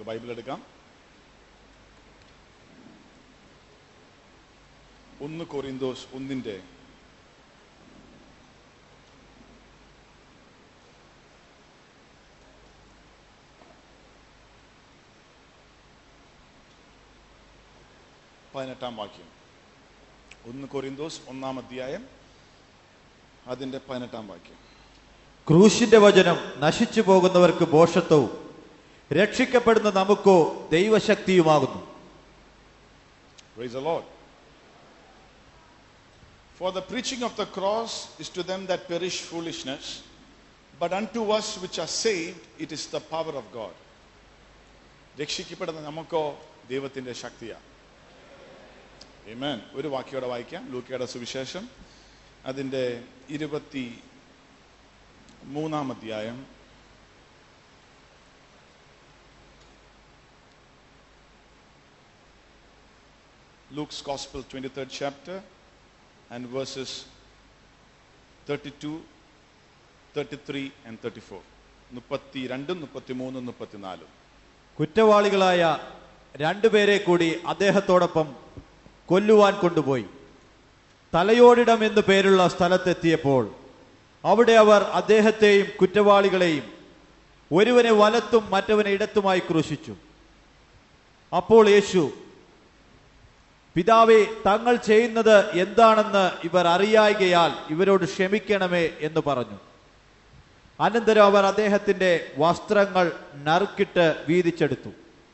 നമുക്ക് ബൈബിൾ എടുക്കാം ഒന്ന് കൊറിന്തോസ് ഒന്നിന്റെ പതിനെട്ടാം വാക്യം ഒന്ന് കൊറിന്തോസ് ഒന്നാം അധ്യായം അതിന്റെ പതിനെട്ടാം വാക്യം ക്രൂശിന്റെ വചനം നശിച്ചു പോകുന്നവർക്ക് ഭോഷത്വവും രക്ഷിക്കപ്പെടുന്ന നമുക്കോ ദൈവശക്തിയുമാകുന്നു Praise the Lord. For the preaching of the cross is to them that perish foolishness, but unto us which are saved, it is the power of God. രക്ഷിക്കപ്പെടുന്ന നമുക്കോ ദൈവത്തിന്റെ ശക്തിയാ Amen. ഒരു വാക്യോടെ വായിക്കാം ലൂക്കയുടെ സുവിശേഷം അതിന്റെ ഇരുപത്തി മൂന്നാം അധ്യായം Luke's Gospel, 23rd chapter, and verses 32, 33, and 34. മുപ്പത്തി രണ്ടും മുപ്പത്തിമൂന്നും മുപ്പത്തിനാലും കുറ്റവാളികളായ രണ്ടുപേരെ കൂടി അദ്ദേഹത്തോടൊപ്പം കൊല്ലുവാൻ കൊണ്ടുപോയി തലയോടിടം എന്നു പേരുള്ള സ്ഥലത്തെത്തിയപ്പോൾ അവിടെ അവർ അദ്ദേഹത്തെയും കുറ്റവാളികളെയും ഒരുവനെ വലത്തും മറ്റവനെ ഇടത്തുമായി ക്രൂശിച്ചു അപ്പോൾ യേശു പിതാവേ തങ്ങൾ ചെയ്യുന്നത് എന്താണെന്ന് ഇവർ അറിയായികയാൽ ഇവരോട് ക്ഷമിക്കണമേ എന്ന് പറഞ്ഞു അനന്തരം അവർ അദ്ദേഹത്തിന്റെ വസ്ത്രങ്ങൾ നറുക്കിട്ട് വീതിച്ചെടുത്തു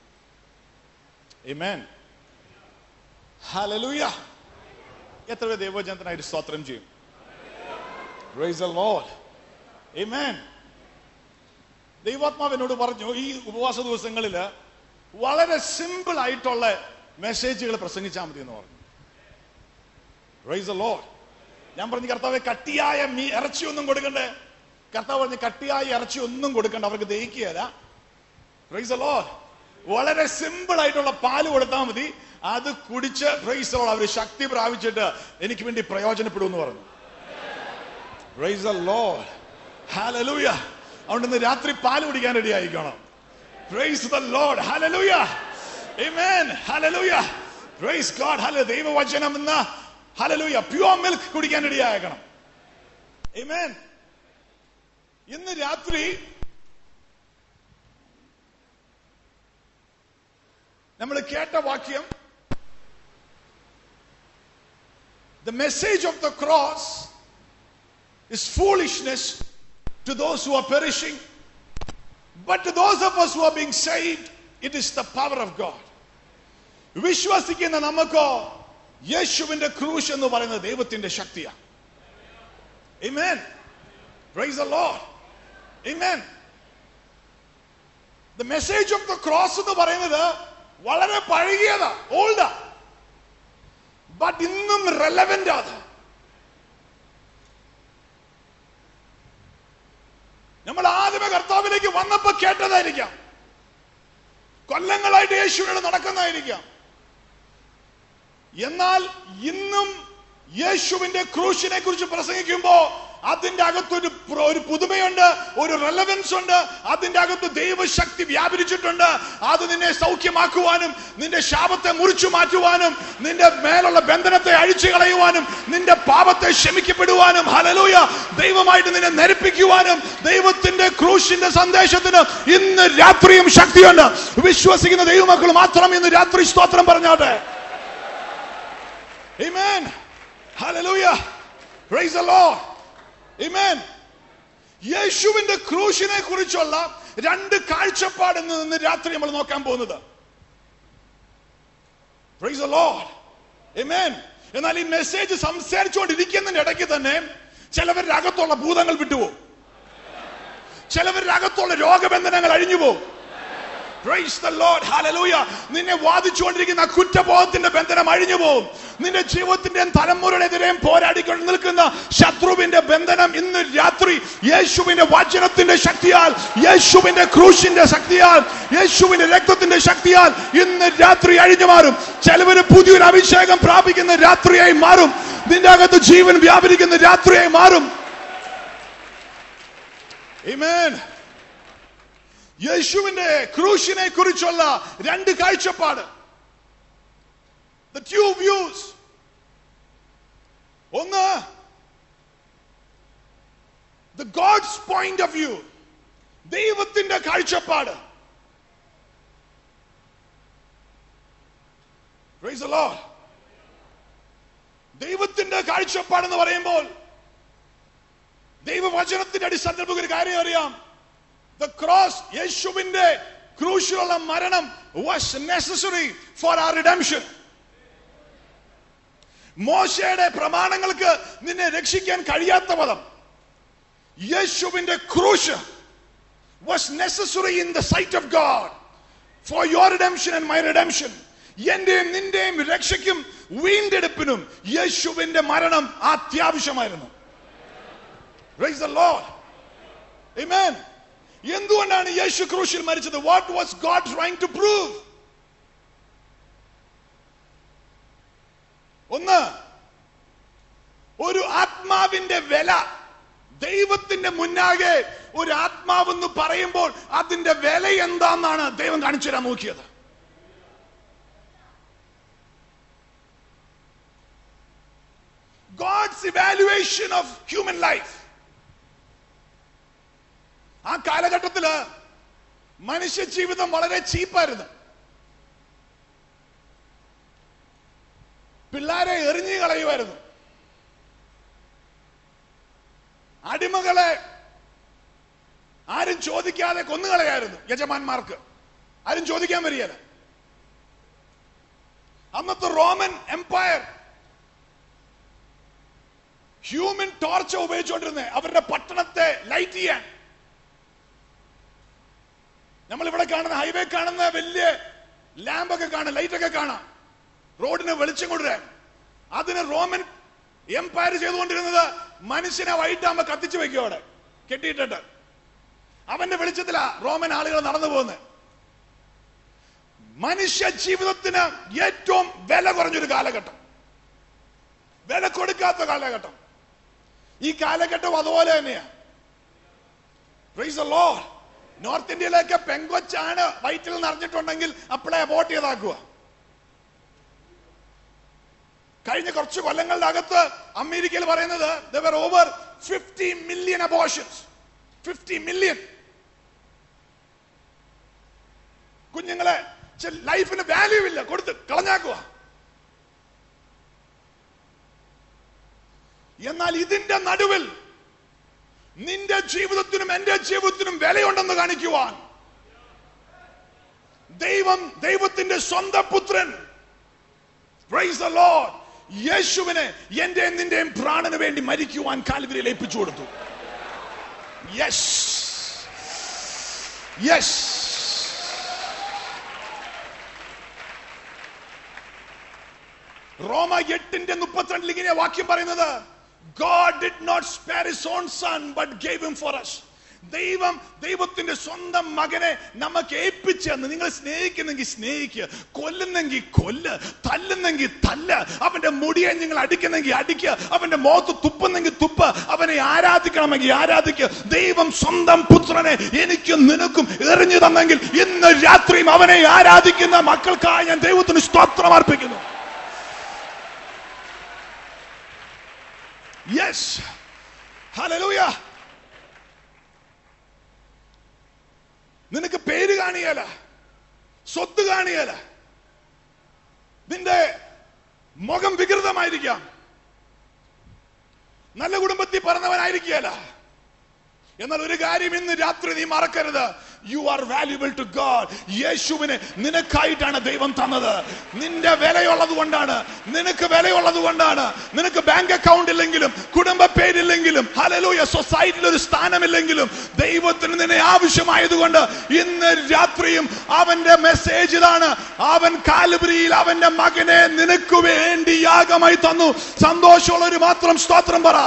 Amen. Hallelujah. എത്ര പേര് ദൈവജനത്തിനായിട്ട് സ്തോത്രം ചെയ്യും Praise the Lord. Amen. ദൈവാത്മാവ് എന്നോട് പറഞ്ഞു ഈ ഉപവാസ ദിവസങ്ങളിൽ വളരെ സിമ്പിൾ ആയിട്ടുള്ള മെസ്സേജുകൾ പ്രസംഗിച്ചാൽ മതി എന്ന് പറഞ്ഞു Praise the Lord. ഞാൻ പറഞ്ഞു കർത്താവ് കട്ടിയായ മീ ഇറച്ചി ഒന്നും കൊടുക്കണ്ടേ കർത്താവ് പറഞ്ഞു കട്ടിയായ ഇറച്ചി ഒന്നും കൊടുക്കണ്ട അവർക്ക് ദഹിക്കുകയല്ല Praise the Lord. വളരെ സിമ്പിൾ ആയിട്ടുള്ള പാല് കൊടുത്താൽ മതി അത് കുടിച്ച് പ്രൈസ് അവർ ശക്തി പ്രാപിച്ചിട്ട് എനിക്ക് വേണ്ടി പ്രയോജനപ്പെടുമെന്ന് പറഞ്ഞു പ്രൈസ് the Lord. Hallelujah. അതുകൊണ്ട് ഇന്ന് രാത്രി പാല് കുടിക്കാൻ റെഡി ആയിക്കണം praise the Lord. Hallelujah. Amen. Hallelujah. Praise God. Hallelujah. ദൈവവചനം എന്ന Hallelujah. പ്യുവർ മിൽക്ക് കുടിക്കാൻ റെഡി ആയേക്കണം Amen. ഇന്ന് രാത്രി നമ്മൾ കേട്ട വാക്യം The message of the cross is foolishness to those who are perishing, but to those of us who are being saved, it is the power of God. വിശ്വസിക്കുന്ന നമുക്കോ യേശുവിന്റെ ക്രൂശ് എന്ന് പറയുന്നത് ദൈവത്തിന്റെ ശക്തിയാണ് Amen. Praise the Lord. Amen. The message of the cross എന്ന് പറയുന്നത് വളരെ പഴകിയതാ ഓൾഡാ ബട്ട് ഇന്നും റെലവെന്റ് അത് നമ്മൾ ആദ്യമേ കർത്താവിലേക്ക് വന്നപ്പോ കേട്ടതായിരിക്കാം കൊല്ലങ്ങളായിട്ട് യേശുവിനോട് നടക്കുന്നതായിരിക്കാം എന്നാൽ ഇന്നും യേശുവിന്റെ ക്രൂശിനെ കുറിച്ച് പ്രസംഗിക്കുമ്പോ അതിന്റെ അകത്തൊരു പ്ര- ഒരു പുതുമയുണ്ട് ഒരു റെലവൻസ് ഉണ്ട് അതിന്റെ അകത്ത് ദൈവശക്തി വ്യാപരിച്ചിട്ടുണ്ട് അത് നിന്നെ സൗഖ്യമാക്കുവാനും നിന്റെ ശാപത്തെ മുറിച്ചു മാറ്റുവാനും നിന്റെ മേലുള്ള ബന്ധനത്തെ അഴിച്ചു കളയുവാനും നിന്റെ പാപത്തെ ക്ഷമിക്കപ്പെടുവാനും ഹലലൂയ ദൈവമായിട്ട് നിന്നെ നരിപ്പിക്കുവാനും ദൈവത്തിന്റെ ക്രൂശിന്റെ സന്ദേശത്തിന് ഇന്ന് രാത്രിയും ശക്തിയുണ്ട് വിശ്വസിക്കുന്ന ദൈവമക്കൾ മാത്രം ഇന്ന് രാത്രി സ്തോത്രം പറഞ്ഞാട്ടെ Amen. Hallelujah. Praise the Lord. Amen. യേശുവിന്റെ ക്രൂശിനെ കുറിച്ചുള്ള രണ്ട് കാഴ്ചപ്പാട് ഇന്ന് ഇന്ന് രാത്രി നമ്മൾ നോക്കാൻ പോകുന്നത് Praise the Lord. Amen. എന്നാൽ ഈ മെസ്സേജ് സംസാരിച്ചുകൊണ്ടിരിക്കുന്നതിന്റെ ഇടയ്ക്ക് തന്നെ ചിലവരുടെ അകത്തുള്ള ഭൂതങ്ങൾ വിട്ടുപോകും ചിലവരുടെ അകത്തുള്ള രോഗബന്ധനങ്ങൾ അഴിഞ്ഞുപോകും Praise the Lord. Hallelujah. നിന്നെ വാദിച്ചുകൊണ്ടിരിക്കുന്ന കുറ്റബോധത്തിന്റെ ബന്ധനം അഴിഞ്ഞു പോകും നിന്റെ ജീവിതത്തിന്റെയും തലമുറയുടെതിരെയും പോരാടിക്കൊണ്ട് നിൽക്കുന്ന ശത്രുവിന്റെ ബന്ധനം ഇന്ന് രാത്രി യേശുവിന്റെ വചനത്തിന്റെ ശക്തിയാൽ യേശുവിന്റെ ക്രൂശിന്റെ ശക്തിയാൽ യേശുവിന്റെ രക്തത്തിന്റെ ശക്തിയാൽ ഇന്ന് രാത്രി അഴിഞ്ഞു മാറും ചിലവര് പുതിയൊരു അഭിഷേകം പ്രാപിക്കുന്ന രാത്രിയായി മാറും നിന്റെ അകത്ത് ജീവൻ വ്യാപരിക്കുന്ന രാത്രിയായി മാറും Amen. യേശുവിന്റെ ക്രൂശിനെ കുറിച്ചുള്ള രണ്ട് കാഴ്ചപ്പാട് The two views. ഒന്ന് the God's point of view. ദൈവത്തിന്റെ കാഴ്ചപ്പാട് Praise the Lord. ദൈവത്തിന്റെ കാഴ്ചപ്പാട് എന്ന് പറയുമ്പോൾ ദൈവവചനത്തിന്റെ അടിസ്ഥാനത്തിൽ നമുക്ക് ഒരു കാര്യം അറിയാം ദ ക്രോസ് യേശുവിന്റെ ക്രൂശിലുള്ള മരണം was necessary for our redemption മോശയുടെ പ്രമാണങ്ങൾക്ക് നിന്നെ രക്ഷിക്കാൻ കഴിയാത്ത പദം യേശുവിന്റെ ക്രൂശ് was necessary in the sight of God for your redemption and my redemption എന്റെയും നിന്റെയും രക്ഷയ്ക്കും വീണ്ടെടുപ്പിനും യേശുവിന്റെ മരണം അത്യാവശ്യമായിരുന്നു Praise the Lord. Amen. എന്തുകൊണ്ടാണ് യേശു ക്രൂശിൽ മരിച്ചത് what was God trying to prove ഒന്ന് ഒരു ആത്മാവിന്റെ വില ദൈവത്തിന്റെ മുന്നാകെ ഒരു ആത്മാവെന്ന് പറയുമ്പോൾ അതിന്റെ വില എന്താണെന്നാണ് ദൈവം കാണിച്ചു തരാൻ നോക്കിയത് God's evaluation of human life. ആ കാലഘട്ടത്തില് മനുഷ്യ ജീവിതം വളരെ ചീപ്പായിരുന്നു പിള്ളാരെ എറിഞ്ഞു കളയുമായിരുന്നു അടിമകളെ ആരും ചോദിക്കാതെ കൊന്നുകളയായിരുന്നു യജമാന്മാർക്ക് ആരും ചോദിക്കാൻ വരികയില്ല അന്നത്തെ റോമൻ എംപയർ ഹ്യൂമൻ ടോർച്ച് ഉപയോഗിച്ചുകൊണ്ടിരുന്നത് അവരുടെ പട്ടണത്തെ ലൈറ്റ് ചെയ്യാൻ നമ്മൾ ഇവിടെ കാണുന്ന ഹൈവേ കാണുന്ന വലിയ ലാമ്പൊക്കെ കാണാം ലൈറ്റ് ഒക്കെ കാണാം റോഡിന് വെളിച്ചം കൊണ്ടുവരാൻ അതിന് റോമൻ എംപയർ ചെയ്തുകൊണ്ടിരുന്നത് മനുഷ്യനെ വൈകിട്ടാകുമ്പോ കത്തിച്ചു വെക്കും അവിടെ കെട്ടിയിട്ടിട്ട് അവന്റെ വെളിച്ചത്തിലാ റോമൻ ആളുകൾ നടന്നു പോകുന്നത് മനുഷ്യ ജീവിതത്തിന് ഏറ്റവും വില കുറഞ്ഞൊരു കാലഘട്ടം വില കൊടുക്കാത്ത കാലഘട്ടം ഈ കാലഘട്ടം അതുപോലെ തന്നെയാ Praise the Lord. നോർത്ത് ഇന്ത്യയിലൊക്കെ പെങ്കൊച്ചാണ് വയറ്റിൽ നിറഞ്ഞിട്ടുണ്ടെങ്കിൽ അപ്പോഴേ വോട്ട് ചെയ്താക്കുക കഴിഞ്ഞ കുറച്ച് കൊല്ലങ്ങളുടെ അകത്ത് അമേരിക്കയിൽ പറയുന്നത് over fifty million abortions fifty million കുഞ്ഞുങ്ങളെ ലൈഫിന് വാല്യൂ ഇല്ല കൊടുത്ത് കളഞ്ഞാക്കുക എന്നാൽ ഇതിന്റെ നടുവിൽ നിന്റെ ജീവിതത്തിനും എന്റെ ജീവിതത്തിനും വിലയുണ്ടെന്ന് കാണിക്കുവാൻ ദൈവം ദൈവത്തിന്റെ സ്വന്തം പുത്രൻ Praise the Lord. യേശുവിനെ എന്റെയും നിന്റെയും പ്രാണന് വേണ്ടി മരിക്കുവാൻ കാൽവരിയിൽ ഏൽപ്പിച്ചു കൊടുത്തു യെസ് യെസ് റോമ എട്ടിന്റെ മുപ്പത്തിരണ്ടിൽ ഇങ്ങനെ വാക്യം പറയുന്നത് God did not spare his own son but gave him for us. ദൈവം ദൈവത്തിന്റെ സ്വന്തം മകനെ നമുക്ക് ഏൽപ്പിച്ചെന്ന് നിങ്ങൾ സ്നേഹിക്കുന്നെങ്കിൽ സ്നേഹിക്കുക കൊല്ലുന്നെങ്കിൽ കൊല്ല് തല്ലുന്നെങ്കിൽ തല്ല് അവന്റെ മുടിയെ നിങ്ങൾ അടിക്കുന്നെങ്കിൽ അടിക്കുക അവന്റെ മുഖത്ത് തുപ്പുന്നെങ്കിൽ തുപ്പ് അവനെ ആരാധിക്കണമെങ്കിൽ ആരാധിക്കുക ദൈവം സ്വന്തം പുത്രനെ എനിക്കും നിനക്കും എറിഞ്ഞു തന്നെങ്കിൽ ഇന്ന് രാത്രിയും അവനെ ആരാധിക്കുന്ന മക്കൾക്കായി ഞാൻ ദൈവത്തിന് സ്തോത്രം അർപ്പിക്കുന്നു യെസ് ഹല്ലേലൂയ നിനക്ക് പേര് കാണിയല സ്വത്ത് കാണിയല നിന്റെ മുഖം വികൃതമായിരിക്കാം നല്ല കുടുംബത്തിൽ പറഞ്ഞവനായിരിക്കുകയല്ല എന്നാൽ ഒരു കാര്യം ഇന്ന് രാത്രി നീ മറക്കരുത് you are valuable to God യേശുവിനെ നിനക്കായിട്ടാണ് ദൈവം തന്നത് നിന്റെ വിലയുള്ളത് കൊണ്ടാണ് നിനക്ക് വിലയുള്ളത് കൊണ്ടാണ് നിനക്ക് ബാങ്ക് അക്കൗണ്ട് ഇല്ലെങ്കിലും കുടുംബ പേരില്ലെങ്കിലും ഹലലൂയ സൊസൈറ്റിയിൽ ഒരു സ്ഥാനമില്ലെങ്കിലും ദൈവത്തിന് നിന്നെ ആവശ്യമായതുകൊണ്ട് ഇന്ന് രാത്രിയും അവന്റെ മെസ്സേജ് ഇതാണ് അവൻ കാലുപുരിയിൽ അവന്റെ മകനെ നിനക്ക് വേണ്ടി യാഗമായി തന്നു സന്തോഷമുള്ളവർ മാത്രം സ്തോത്രം പറ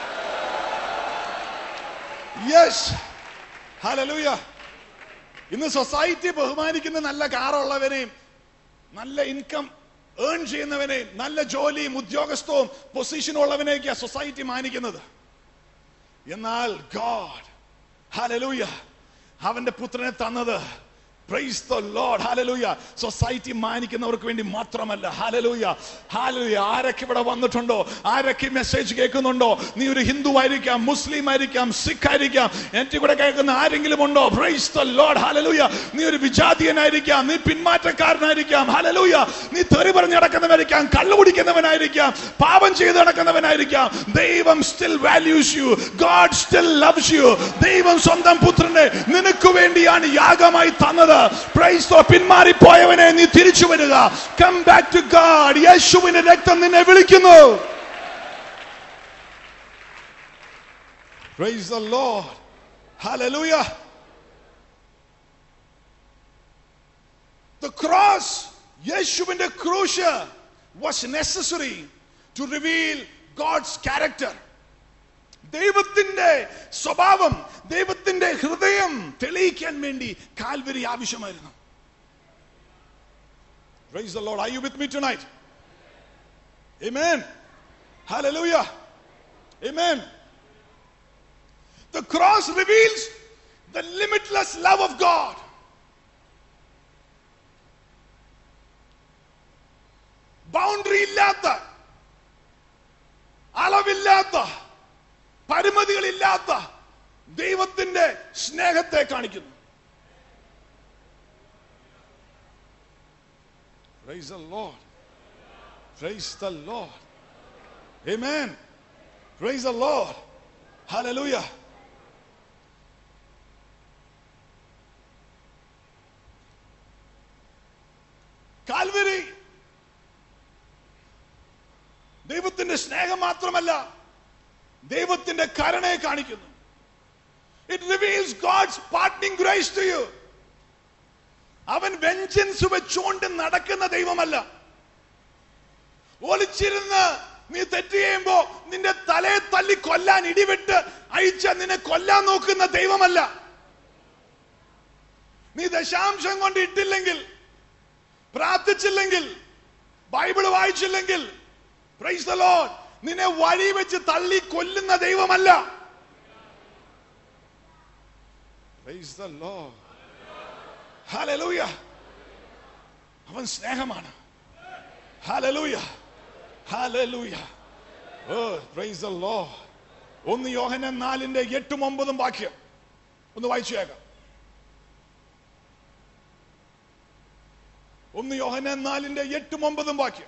യെസ് ഹലലൂയ ഇന്ന് സൊസൈറ്റി ബഹുമാനിക്കുന്ന നല്ല കാറുള്ളവരെയും നല്ല ഇൻകം ഏൺ ചെയ്യുന്നവനെയും നല്ല ജോലിയും ഉദ്യോഗസ്ഥവും പൊസിഷനും ഉള്ളവനെയൊക്കെയാ സൊസൈറ്റി മാനിക്കുന്നത് എന്നാൽ ഗോഡ് ഹലലൂയ അവന്റെ പുത്രനെ തന്നത് praise the Lord hallelujah society മാനിക്കുന്നവർക്ക് വേണ്ടി മാത്രമല്ല ഹാലലൂയ ഹാലലൂയ ആരൊക്കെ ഇവിടെ വന്നിട്ടുണ്ടോ ആരൊക്കെ മെസ്സേജ് കേൾക്കുന്നുണ്ടോ നീ ഒരു ഹിന്ദു ആയിരിക്കാം മുസ്ലിം ആയിരിക്കാം സിഖ് ആയിരിക്കാം എനിക്ക് കൂടെ കേൾക്കുന്ന ആരെങ്കിലും ഉണ്ടോ പ്രൈസ് ദ ലോർഡ് ഹാലലൂയ നീ ഒരു വിജാതീയനായിരിക്കാം നീ പിന്മാറ്റക്കാരനായിരിക്കാം ഹാലലൂയ നീ തെറി പറഞ്ഞ് നടക്കുന്നവനായിരിക്കാം കള്ളു കുടിക്കുന്നവനായിരിക്കാം പാപം ചെയ്ത് നടക്കുന്നവനായിരിക്കാം ദൈവം still values you God still loves you ദൈവം സ്വന്തം പുത്രനെ നിനക്ക് വേണ്ടിയാണ് യാഗമായി തന്നത് പ്രൈസ് പിന്മാറിപ്പോയവനെ നീ തിരിച്ചു വരിക കം ബാക്ക് ടു ഗാഡ് യേശുവിന്റെ രക്തം നിന്നെ വിളിക്കുന്നു Praise the Lord. Hallelujah. The cross, യേശുവിന്റെ ക്രൂശ് was necessary to reveal God's character. ദൈവത്തിന്റെ സ്വഭാവം ദൈവത്തിന്റെ ഹൃദയം തെളിയിക്കാൻ വേണ്ടി കാൽവരി ആവശ്യമായിരുന്നു Praise the Lord. Are you with me tonight? Amen. Hallelujah. Amen. The cross reveals the limitless love of God. Boundary ഇല്ലാത്ത അളവില്ലാത്ത പരിമിതികളില്ലാത്ത ദൈവത്തിന്റെ സ്നേഹത്തെ കാണിക്കുന്നു Praise the Lord. Praise the Lord. Amen. Praise the Lord. Hallelujah. Calvary ദൈവത്തിന്റെ സ്നേഹം മാത്രമല്ല ദൈവത്തിന്റെ കരുണയെ കാണിക്കുന്നു it reveals God's pardoning grace to you അവൻ വെഞ്ചൻസ് വെച്ചുകൊണ്ട് നടക്കുന്ന ദൈവമല്ല ഒളിച്ചിരുന്ന് നീ തെറ്റ് ചെയ്യുമ്പോ നിന്റെ തലയെ തല്ലി കൊല്ലാൻ ഇടിവിട്ട് അയച്ച നിന്നെ കൊല്ലാൻ നോക്കുന്ന ദൈവമല്ല നീ ദശാംശം കൊണ്ട് ഇട്ടില്ലെങ്കിൽ പ്രാർത്ഥിച്ചില്ലെങ്കിൽ ബൈബിൾ വായിച്ചില്ലെങ്കിൽ പ്രൈസ് ദ ലോർഡ് നിന്നെ വഴി വെച്ച് തള്ളി കൊല്ലുന്ന ദൈവമല്ല പ്രൈസ് ദ ലോർഡ് ഹല്ലേലൂയ അവൻ സ്നേഹമാണ് hallelujah hallelujah oh praise the Lord ഒന്ന് യോഹനൻ നാലിന്റെ എട്ടും ഒമ്പതും വാക്യം ഒന്ന് വായിച്ചു കേൾക്കാം ഒന്ന് യോഹനൻ നാലിന്റെ എട്ടും ഒമ്പതും വാക്യം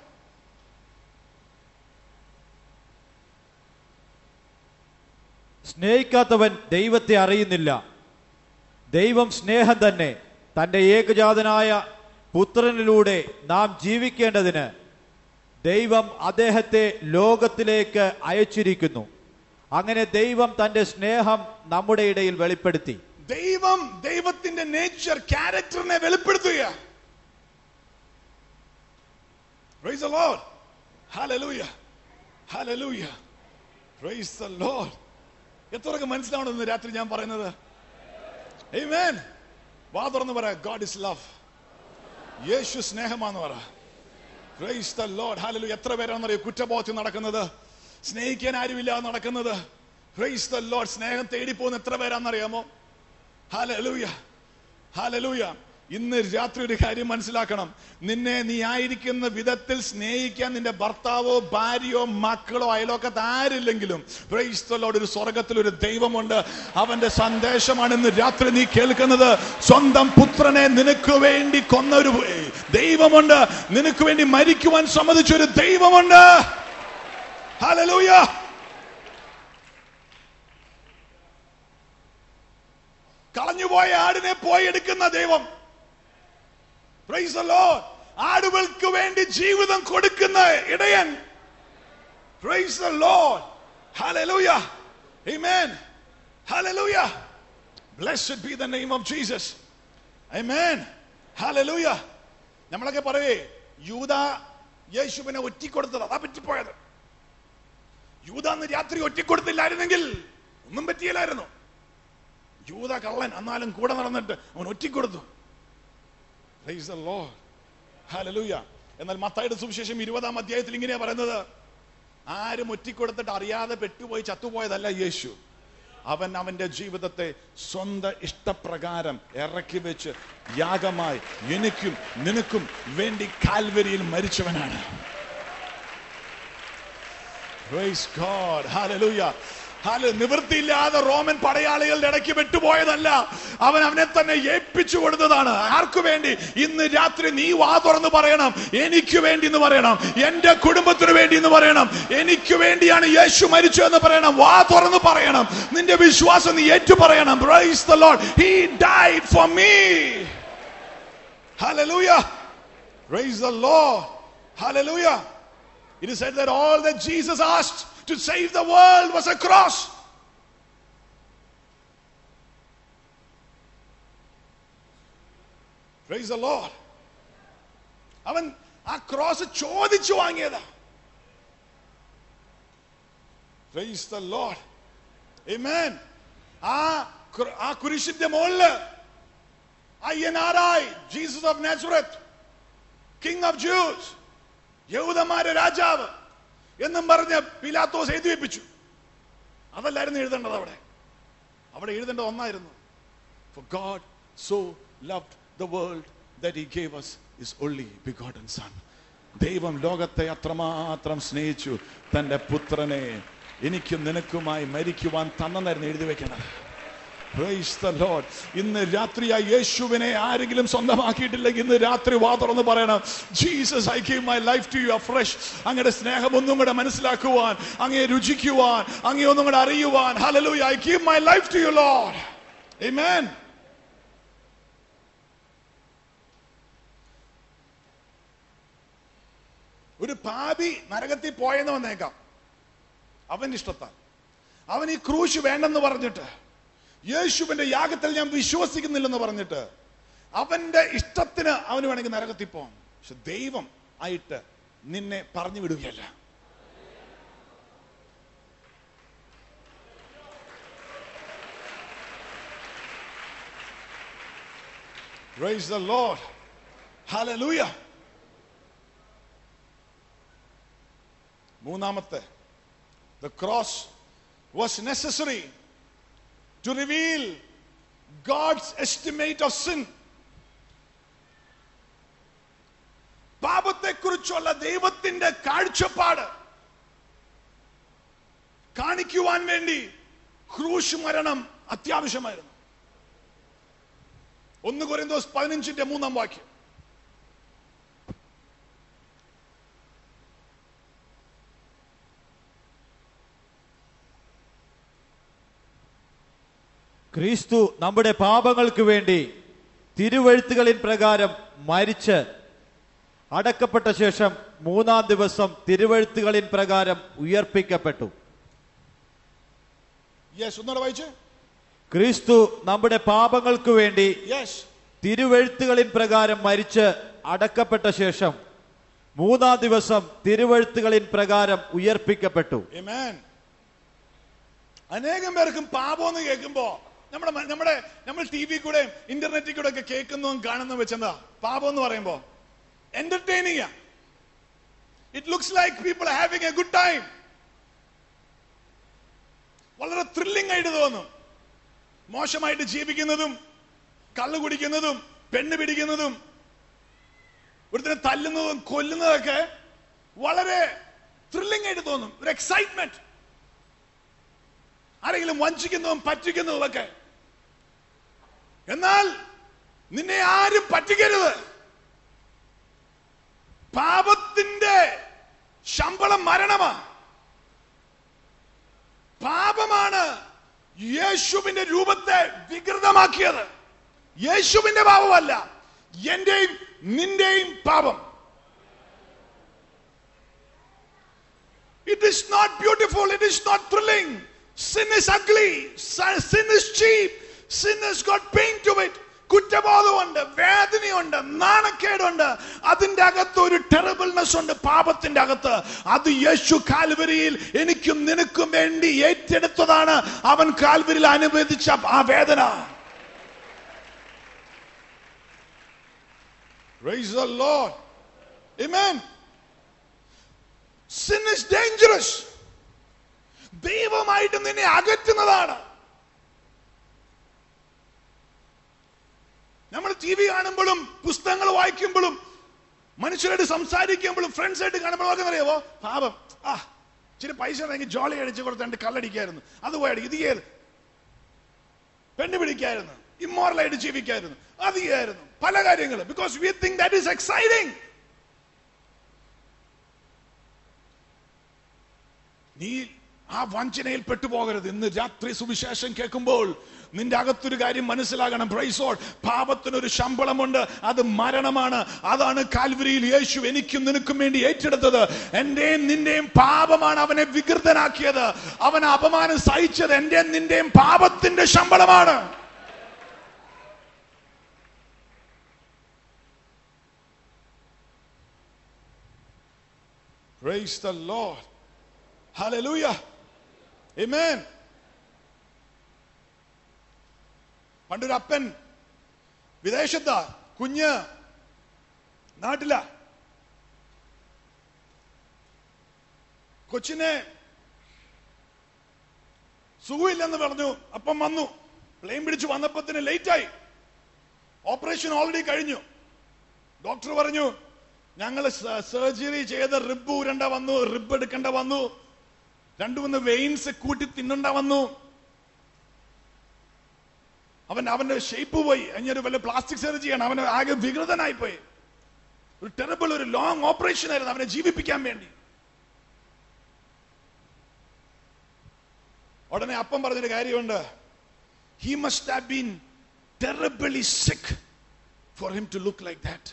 സ്നേഹിക്കാത്തവൻ ദൈവത്തെ അറിയുന്നില്ല ദൈവം സ്നേഹം തന്നെ തന്റെ ഏകജാതനായ പുത്രനിലൂടെ നാം ജീവിക്കേണ്ടതിന് ദൈവം അദ്ദേഹത്തെ ലോകത്തിലേക്ക് അയച്ചിരിക്കുന്നു അങ്ങനെ ദൈവം തന്റെ സ്നേഹം നമ്മുടെ ഇടയിൽ വെളിപ്പെടുത്തി ദൈവം ദൈവത്തിന്റെ നേച്ചർ ക്യാരക്ടറിനെ വെളിപ്പെടുത്തുക Praise the Lord. Hallelujah. Hallelujah. Praise the Lord. എത്രയൊക്കെ മനസ്സിലാവണമെന്ന് രാത്രി ഞാൻ പറയുന്നത് Amen. വാ തുറന്ന് പറ ഗോഡ് ഇസ് ലവ് യേശു സ്നേഹമാന്ന് പറ Praise the Lord. Hallelujah. എത്ര പേരാണെന്നറിയോ കുറ്റബോധത്തിൽ നടക്കുന്നത് സ്നേഹിക്കാൻ ആരുമില്ലാതെ നടക്കുന്നത് Praise the Lord. സ്നേഹം തേടിപ്പോകുന്ന എത്ര പേരാണെന്നറിയാമോ ഹാലലൂയ ഹാലലൂയ ഇന്ന് രാത്രി ഒരു കാര്യം മനസ്സിലാക്കണം നിന്നെ നീ ആയിരിക്കുന്ന വിധത്തിൽ സ്നേഹിക്കാൻ നിന്റെ ഭർത്താവോ ഭാര്യയോ മക്കളോ അയലോക്കത്ത് ആരില്ലെങ്കിലും Praise the Lord. ഒരു സ്വർഗത്തിൽ ഒരു ദൈവമുണ്ട് അവന്റെ സന്ദേശമാണ് ഇന്ന് രാത്രി നീ കേൾക്കുന്നത് സ്വന്തം പുത്രനെ നിനക്ക് വേണ്ടി കൊന്ന ഒരു ദൈവമുണ്ട് നിനക്ക് വേണ്ടി മരിക്കുവാൻ സമ്മതിച്ച ഒരു ദൈവമുണ്ട് ഹാലലൂയ കളഞ്ഞുപോയ ആടിനെ പോയി എടുക്കുന്ന ദൈവം Praise the Lord. ആടുകൾക്ക് വേണ്ടി ജീവിതം കൊടുക്കുന്ന ഇടയൻ Praise the Lord. Hallelujah. Amen. Hallelujah. Blessed be the name of Jesus. Amen. Hallelujah. നമ്മളൊക്കെ പറയേ യൂത യേശുവിനെ ഒറ്റിക്കൊടുത്തത് അതാ പറ്റിപ്പോയത് യൂത അന്ന് രാത്രി ഒറ്റിക്കൊടുത്തില്ലായിരുന്നെങ്കിൽ ഒന്നും പറ്റിയില്ലായിരുന്നു യൂത കള്ളൻ എന്നാലും കൂടെ നടന്നിട്ട് അവൻ ഒറ്റിക്കൊടുത്തു Praise the Lord. Hallelujah. എന്നാൽ മത്തായിയുടെ സുവിശേഷം ഇരുപതാം അധ്യായത്തിൽ ഇങ്ങനെയാ പറയുന്നത് ആരും ഒറ്റിക്കൊടുത്തിട്ട് അറിയാതെ പെട്ടുപോയി ചത്തുപോയതല്ല യേശു അവൻ അവന്റെ ജീവിതത്തെ സ്വന്തം ഇഷ്ടപ്രകാരം ഇറക്കി വെച്ച് യാഗമായി എനിക്കും നിനക്കും വേണ്ടി കാൽവരിയിൽ മരിച്ചവനാണ് Praise God. Hallelujah. ഹാല നിവൃത്തിയില്ലാതെ റോമൻ പടയാളികളുടെ ഇടയ്ക്ക് വിട്ടുപോയതല്ല അവൻ അവനെ തന്നെ ഏൽപ്പിച്ചു കൊടുത്തതാണ് ആർക്കു വേണ്ടി ഇന്ന് രാത്രി നീ വാ തുറന്ന് പറയണം എനിക്ക് വേണ്ടി എന്ന് പറയണം എന്റെ കുടുംബത്തിന് വേണ്ടി എന്ന് പറയണം എനിക്ക് വേണ്ടിയാണ് യേശു മരിച്ചു എന്ന് പറയണം വാ തുറന്ന് പറയണം നിന്റെ വിശ്വാസം നീ ഏറ്റു പറയണം Praise the Lord. He died for me. Hallelujah. Praise the Lord. Hallelujah. It is said that all that Jesus asked to save the world was a cross. Praise the Lord. അവൻ ആ ക്രോസ് ചോദിച്ചു വാങ്ങിയതാ Praise the Lord. Amen. ആ കു- ആ കുരിശിന്റെ മുകളില് അയ്യനാരായി Jesus of Nazareth king of Jews യഹൂദന്മാരെ രാജാവ് എന്നും പറഞ്ഞ് പിലാത്തോസ് എഴുതി വെപ്പിച്ചു അതല്ലായിരുന്നു എഴുതേണ്ടത് അവിടെ അവിടെ എഴുതേണ്ടത് ഒന്നായിരുന്നു For God so loved the world that he gave us his only begotten son. ദൈവം ലോകത്തെ അത്രമാത്രം സ്നേഹിച്ചു തന്റെ പുത്രനെ എനിക്കും നിനക്കുമായി മരിക്കുവാൻ തന്നെന്നായിരുന്നു എഴുതി വെക്കേണ്ടത് Praise the Lord. ഇന്ന് രാത്രിയായി യേശുവിനെ ആരെങ്കിലും സ്വന്തമാക്കിയിട്ടില്ലെങ്കിൽ ഇന്ന് രാത്രി വാ തുറന്ന് പറയണം Jesus I give my life to you fresh അങ്ങയുടെ സ്നേഹം ഒന്നും കൂടെ മനസ്സിലാക്കുവാൻ അങ്ങയെ രുചിക്കുവാൻ അങ്ങയെ ഒന്നും കൂടെ അറിയുവാൻ hallelujah I give my life to you Lord amen ഒരു പാപി നരകത്തിൽ പോയെന്ന് വന്നേക്കാം അവന്റെ ഇഷ്ടത്താൽ അവൻ ഈ ക്രൂശ് വേണ്ടെന്ന് പറഞ്ഞിട്ട് യേശുവിന്റെ യാഗത്തിൽ ഞാൻ വിശ്വസിക്കുന്നില്ലെന്ന് പറഞ്ഞിട്ട് അവന്റെ ഇഷ്ടത്തിന് അവന് വേണമെങ്കിൽ നരകത്തിൽ പോകാം പക്ഷെ ദൈവം ആയിട്ട് നിന്നെ പറഞ്ഞു വിടുകയല്ല Praise the Lord. Hallelujah. മൂന്നാമത്തെ the cross was necessary to reveal God's estimate of sin. പാപത്തെക്കുറിച്ചുള്ള ദൈവത്തിന്റെ കാഴ്ചപ്പാട് കാണിക്കുവാൻ വേണ്ടി ക്രൂശ് മരണം അത്യാവശ്യമായിരുന്നു ഒന്ന് കൊരിന്തോസ് പതിനഞ്ചിന്റെ മൂന്നാം വാക്യം ക്രിസ്തു നമ്മുടെ പാപങ്ങൾക്ക് വേണ്ടി തിരുവഴുത്തുകളിൻ പ്രകാരം മരിച്ച് അടക്കപ്പെട്ട ശേഷം മൂന്നാം ദിവസം തിരുവഴുത്തുകളിൻ പ്രകാരം ഉയർപ്പിക്കപ്പെട്ടു യെസ് ഒന്നുകൂടെ വായിച്ച് ക്രിസ്തു നമ്മുടെ പാപങ്ങൾക്ക് വേണ്ടി യെസ് തിരുവഴുത്തുകളിൻ പ്രകാരം മരിച്ച് അടക്കപ്പെട്ട ശേഷം മൂന്നാം ദിവസം തിരുവഴുത്തുകളിൻ പ്രകാരം ഉയർപ്പിക്കപ്പെട്ടു Amen. അനേകം പേർക്കും പാപം എന്ന് കേൾക്കുമ്പോ നമ്മുടെ മ- നമ്മുടെ നമ്മൾ ടി വി കൂടെ ഇന്റർനെറ്റിൽ കൂടെ ഒക്കെ കേൾക്കുന്നതും കാണുന്നതും വെച്ചെന്താ പാപം എന്ന് പറയുമ്പോ entertaining it looks like people having a good time വളരെ ത്രില്ലിംഗ് ആയിട്ട് തോന്നും മോശമായിട്ട് ജീവിക്കുന്നതും കള്ളു കുടിക്കുന്നതും പെണ്ണ് പിടിക്കുന്നതും ഒരുത്തിനെ തല്ലുന്നതും കൊല്ലുന്നതൊക്കെ വളരെ ത്രില്ലിംഗ് ആയിട്ട് തോന്നും ഒരു എക്സൈറ്റ്മെന്റ് ആരെങ്കിലും വഞ്ചിക്കുന്നതും പറ്റിക്കുന്നതും ഒക്കെ എന്നാൽ നിന്നെ ആരും പറ്റിക്കരുത് പാപത്തിന്റെ ശമ്പളം മരണമാ പാപമാണ് യേശുവിന്റെ രൂപത്തെ വികൃതമാക്കിയത് യേശുവിന്റെ പാപമല്ല എന്റെയും നിന്റെയും പാപം It is not beautiful. It is not thrilling. Sin is ugly. Sin is cheap. Sin has got pain to it. കുറ്റബോധമുണ്ട് വേദനയുണ്ട് നാണക്കേടുണ്ട് അതിന്റെ അകത്ത് ഒരു ടെറബിൾനെസ് ഉണ്ട് പാപത്തിന്റെ അകത്ത് അത് യേശു കാൽവരിയിൽ എനിക്കും നിനക്കും വേണ്ടി ഏറ്റെടുത്തതാണ് അവൻ കാൽവരിയിൽ അനുവദിച്ച ആ വേദന Praise the Lord. Amen. Sin is dangerous. ദൈവമായിട്ട് നിന്നെ അകറ്റുന്നതാണ് ടി വി കാണുമ്പോഴും പുസ്തകങ്ങൾ വായിക്കുമ്പോഴും മനുഷ്യരായിട്ട് സംസാരിക്കുമ്പോഴും ഫ്രണ്ട്സ് ആയിട്ട് കാണുമ്പോഴും ഒക്കെ അറിയാവോ പാപം ആ ഇച്ചിരി പൈസ ഉണ്ടെങ്കിൽ ജോളി അടിച്ച് കൊടുത്ത് രണ്ട് കള്ളടിക്കായിരുന്നു അത് പോയി ഇത് ചെയ്ത് പെണ്ണ് പിടിക്കായിരുന്നു ഇമ്മോറലായിട്ട് ജീവിക്കായിരുന്നു അത് ചെയ്യായിരുന്നു പല കാര്യങ്ങളും because we think that is exciting നീ ആ വഞ്ചനയിൽ പെട്ടുപോകരുത് ഇന്ന് രാത്രി സുവിശേഷം കേൾക്കുമ്പോൾ നിന്റെ അകത്തൊരു കാര്യം മനസ്സിലാകണം പ്രൈസോൾ പാപത്തിനൊരു ശമ്പളമുണ്ട് അത് മരണമാണ് അതാണ് കാൽവരിയിൽ യേശു എനിക്കും നിനക്കും വേണ്ടി ഏറ്റെടുത്തത് എന്റെയും നിന്റെയും പാപമാണ് അവനെ വികൃതനാക്കിയത് അവൻ അപമാനം സഹിച്ചത് എന്റെയും നിന്റെയും പാപത്തിന്റെ ശമ്പളമാണ് Praise the Lord. Hallelujah. Amen. പണ്ടൊരു അപ്പൻ വിദേശത്താ കുഞ്ഞ് നാട്ടില കൊച്ചിനെ സുഖമില്ലെന്ന് പറഞ്ഞു അപ്പം വന്നു പ്ലെയിൻ പിടിച്ചു വന്നപ്പത്തിന് ലേറ്റായി ഓപ്പറേഷൻ ഓൾറെഡി കഴിഞ്ഞു ഡോക്ടർ പറഞ്ഞു ഞങ്ങൾ സർജറി ചെയ്ത റിബ് ഊരണ്ട വന്നു റിബ് എടുക്കേണ്ട വന്നു രണ്ടു മൂന്ന് വെയിൻസ് കൂട്ടി തിന്നണ്ട വന്നു അവൻ അവന്റെ ഷേപ്പ് പോയി അതിനൊരു വല്ല പ്ലാസ്റ്റിക് സർജറി ചെയ്യണം അവൻ ആകെ വികൃതനായി പോയി ഒരു ടെറബിൾ ഒരു ലോങ് ഓപ്പറേഷൻ ആയിരുന്നു അവനെ ജീവിപ്പിക്കാൻ വേണ്ടി ഉടനെ അപ്പം പറഞ്ഞൊരു കാര്യമുണ്ട് he must have been terribly sick for him to look like that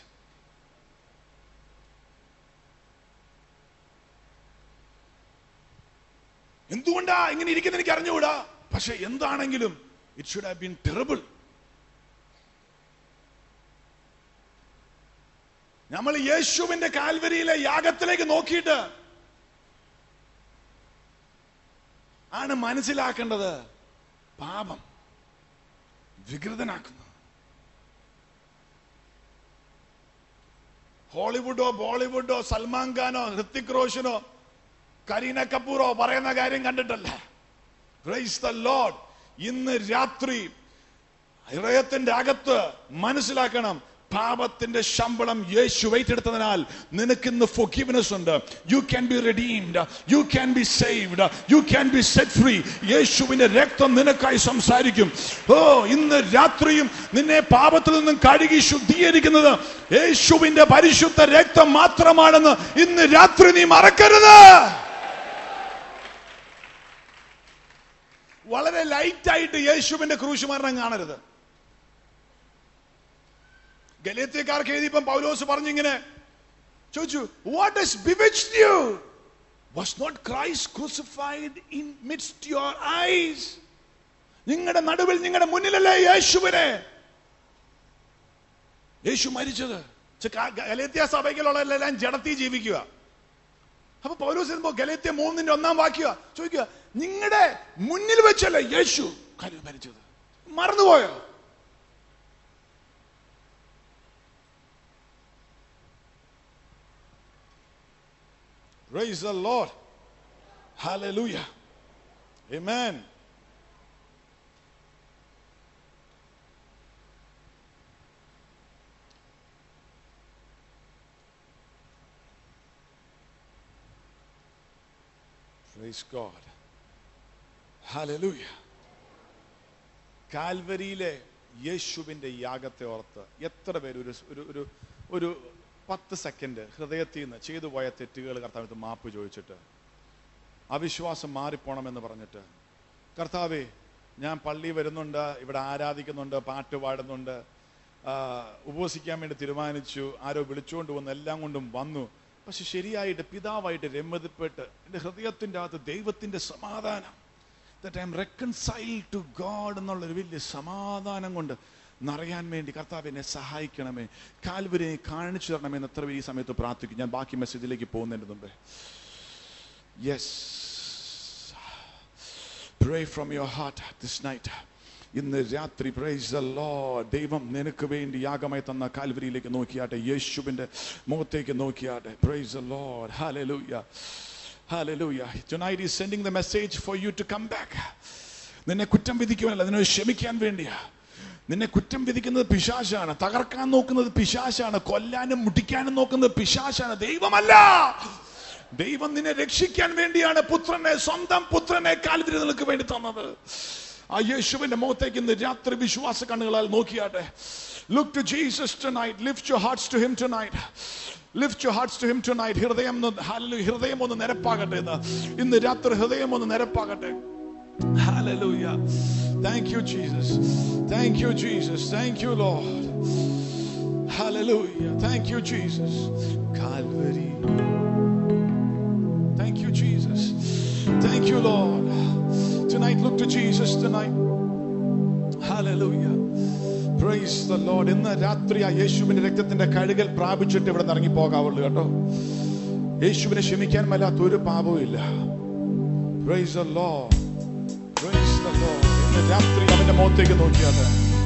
എന്തുകൊണ്ടാ ഇങ്ങനെ ഇരിക്കുന്ന എനിക്ക് അറിഞ്ഞുകൂടാ പക്ഷെ എന്താണെങ്കിലും it should have been terrible നമ്മൾ യേശുവിന്റെ കാൽവരിയിലെ യാഗത്തിലേക്ക് നോക്കിയിട്ട് ആണ് മനസ്സിലാക്കേണ്ടത് പാപം വികൃതനാക്കുന്നു ഹോളിവുഡോ ബോളിവുഡോ സൽമാൻ ഖാനോ ഹൃത്തിക് റോഷനോ കരീന കപൂറോ പറയുന്ന കാര്യം കണ്ടിട്ടല്ല പ്രൈസ് ദ ലോഡ് ഇന്ന് രാത്രി ഹൃദയത്തിന്റെ അകത്ത് മനസ്സിലാക്കണം പാപത്തിന്റെ ശമ്പളം യേശു ഏറ്റെടുത്തതിനാൽ നിനക്ക് ഇന്ന് forgiveness ഉണ്ട് you can be redeemed you can be saved you can be set free യേശുവിന്റെ രക്തം നിനക്കായി സംസാരിക്കും ഓ ഇന്ന് രാത്രിയും നിന്നെ പാപത്തിൽ നിന്നും കഴുകി ശുദ്ധീകരിക്കുന്നത് യേശുവിന്റെ പരിശുദ്ധ രക്തം മാത്രമാണെന്ന് ഇന്ന് രാത്രി നീ മറക്കരുത് വളരെ ലൈറ്റായിട്ട് യേശുവിന്റെ ക്രൂശുമരണം കാണരുത് ഗലേത്യക്കാർക്ക് എഴുതിയപ്പം പൗലോസ് പറഞ്ഞിങ്ങനെ ചോദിച്ചു what is bewitched you was not Christ crucified in midst your eyes നിങ്ങളുടെ നടുവിൽ നിങ്ങളുടെ മുന്നിലല്ലേ യേശുവിനെ യേശു മരിച്ചത് ഗലേത്യ സഭയ്ക്കുള്ളവരെല്ലാം ജഡത്തി ജീവിക്കുക അപ്പൊ പൗലോസ് എഴുതുമ്പോ ഗലേത്യ മൂന്നിന്റെ ഒന്നാം വാക്യ ചോദിക്കുക നിങ്ങളുടെ മുന്നിൽ വെച്ചല്ലേ യേശു കാര്യം മരിച്ചത് മറന്നുപോയോ Praise the Lord. Hallelujah. Amen. Praise God. Hallelujah. കാൽവരിയിലെ യേശുവിന്റെ യാഗത്തെ ഓർത്ത് എത്ര പേര് ഒരു ഒരു ഒരു ഒരു പത്ത് സെക്കൻഡ് ഹൃദയത്തിൽ നിന്ന് ചെയ്തു പോയ തെറ്റുകൾ കർത്താവിനടുത്ത് മാപ്പ് ചോദിച്ചിട്ട് അവിശ്വാസം മാറിപ്പോണമെന്ന് പറഞ്ഞിട്ട് കർത്താവേ ഞാൻ പള്ളി വരുന്നുണ്ട് ഇവിടെ ആരാധിക്കുന്നുണ്ട് പാട്ട് പാടുന്നുണ്ട് ആ, ഉപവസിക്കാൻ വേണ്ടി തീരുമാനിച്ചു ആരോ വിളിച്ചുകൊണ്ട് വന്നു എല്ലാം കൊണ്ടും വന്നു പക്ഷെ ശരിയായിട്ട് പിതാവായിട്ട് രമ്യതപ്പെട്ട് എൻ്റെ ഹൃദയത്തിൻ്റെ അകത്ത് ദൈവത്തിൻ്റെ സമാധാനം that I'm reconcile to God എന്നുള്ളൊരു വലിയ സമാധാനം കൊണ്ട് നിറയാൻ വേണ്ടി കർത്താവ് എന്നെ സഹായിക്കണമേ കാൽവരെ കാണിച്ചു തരണമേ എന്ന് എത്ര പേര് ഈ സമയത്ത് പ്രാർത്ഥിക്കും ഞാൻ ബാക്കി മെസ്സേജിലേക്ക് പോകുന്നതിന് മുമ്പേ yes pray from your heart this night ഇന്ന് രാത്രി പ്രൈസ് ദ ലോർഡ് ദൈവം നിനക്ക് വേണ്ടി യാഗമായി തന്ന കാൽവരിയിലേക്ക് നോക്കിയാട്ടെ യേശുവിന്റെ മുഖത്തേക്ക് നോക്കിയാട്ടെ praise the Lord hallelujah hallelujah tonight is sending the message for you to come back നിന്നെ കുറ്റം വിധിക്കുവാനല്ല നിന്നെ ക്ഷമിക്കാൻ വേണ്ടിയാ നിന്നെ കുറ്റം വിധിക്കുന്നത് പിശാശാണ് തകർക്കാൻ നോക്കുന്നത് പിശാശാണ് കൊല്ലാനും മുട്ടിക്കാനും നോക്കുന്നത് പിശാശാണ് ദൈവമല്ല ദൈവം നിന്നെ രക്ഷിക്കാൻ വേണ്ടിയാണ് പുത്രനെ സ്വന്തം പുത്രനെ കാൽവിരുതലുകൾക്ക് വേണ്ടി തന്നത് ആ യേശുവിന്റെ മുഖത്തേക്ക് ഇന്ന് രാത്രി വിശ്വാസ കണ്ണുകളാൽ നോക്കിയാട്ടെ look to Jesus tonight lift your hearts to him tonight lift your hearts to him tonight ഹൃദയം ഒന്ന് hallelujah, ഹൃദയം ഒന്ന് നിരപ്പാകട്ടെ ഇന്ന് ഇന്ന് രാത്രി ഹൃദയം ഒന്ന് നിരപ്പാകട്ടെ Hallelujah. Thank you, Jesus. Thank you, Jesus. Thank you, Lord. Hallelujah. Thank you, Jesus. Calvary. Thank you, Jesus. Thank you, Lord. Tonight, look to Jesus tonight. Hallelujah. Praise the Lord. ഇന്ന് രാത്രി ആ യേശുവിന്റെ രക്തത്തിന്റെ കഴുകൽ പ്രാപിച്ചിട്ട് ഇവിടെ നിന്ന് ഇറങ്ങി പോകാവുള്ളൂ കേട്ടോ യേശുവിനെ ക്ഷമിക്കാൻ മേലാത്ത ഒരു പാപവും ഇല്ല Praise the Lord. Praise the Lord. ഇന്ന് രാത്രി അവന്റെ മുഖത്തേക്ക് നോക്കിയാൽ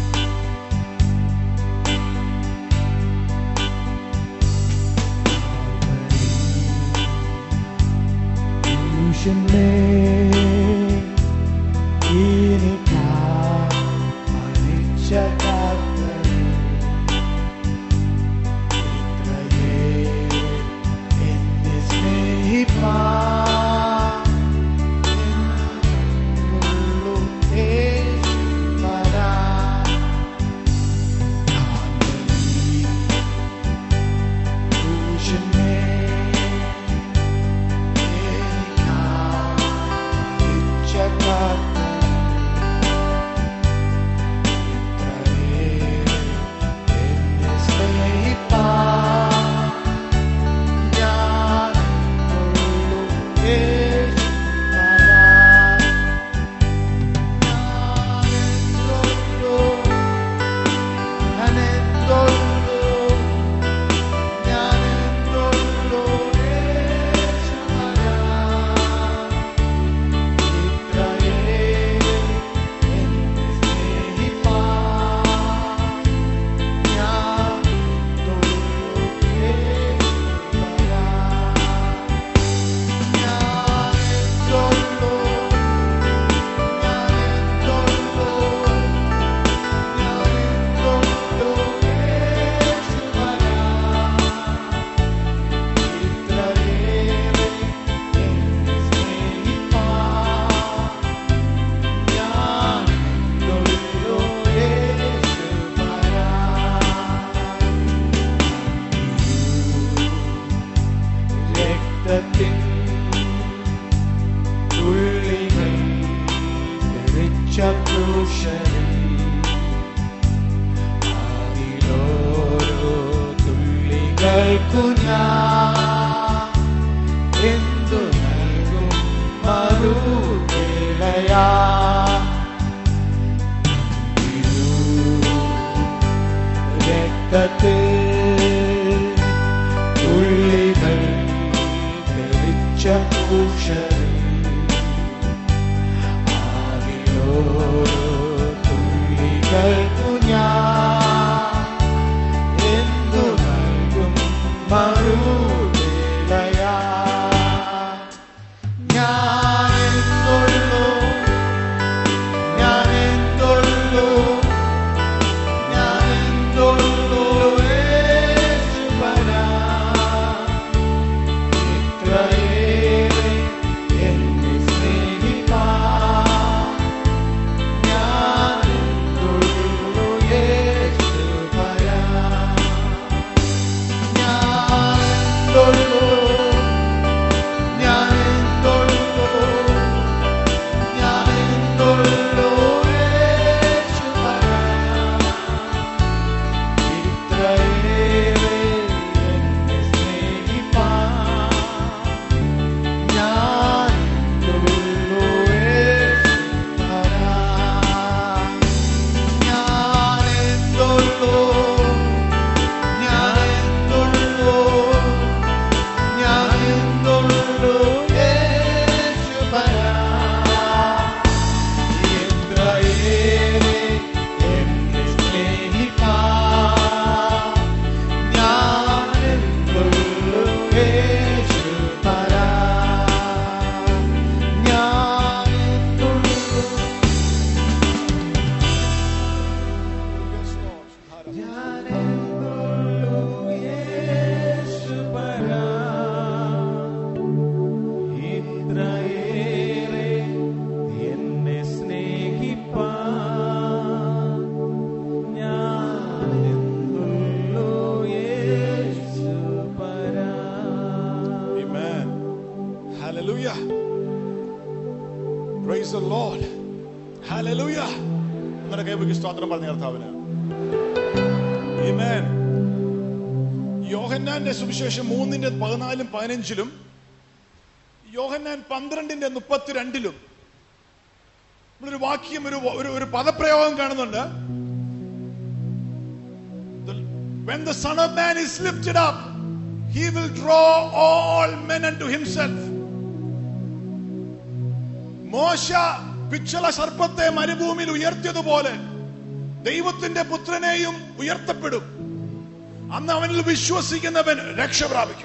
രക്തത്തിൻ തുള്ളികൾ തെറിച്ച ക്രൂശനിൽ അതിലോരോ തുള്ളികൾക്കു ഞാൻ എന്തു നൽകും മറുവിളയാ രക്തത്തിൽ തുള്ളികൾ തെളിച്ച ഭൂഷണിൽ ആകിലോരോ തുള്ളികൾക്കു ഞാൻ എന്തു നൽകും മറുവിളയാ ഞാൻ എന്തുള്ളൂ ഞാൻ എന്തുള്ളൂ ഞാൻ എന്തുള്ളൂ യേശുവനാ ഇത്രയേറെ എന്നെ സ്നേഹിപ്പാൻ ഞാൻ എന്തുള്ളൂ യേശുവനാ ഞാൻ Praise the Lord. Hallelujah. നമ്മുടെ കൈവയ്ക്ക് സ്തോത്രം പറഞ്ഞ കർത്താവിന് Amen. യോഹന്നാന്റെ സുവിശേഷം മൂന്നിന്റെ പതിനാലും പതിനഞ്ചിലും യോഹന്നാൻ പന്ത്രണ്ടിന്റെ മുപ്പത്തിരണ്ടിലും നമ്മളൊരു വാക്യം ഒരു ഒരു ഒരു പദപ്രയോഗം കാണുന്നുണ്ട് The- When the Son of Man is lifted up, he will draw all men unto himself. മോശ പിച്ചള സർപ്പത്തെ മരുഭൂമിയിൽ ഉയർത്തിയതുപോലെ ദൈവത്തിന്റെ പുത്രനെയും ഉയർത്തപ്പെടും അന്ന് അവനിൽ വിശ്വസിക്കുന്നവൻ രക്ഷ പ്രാപിക്കും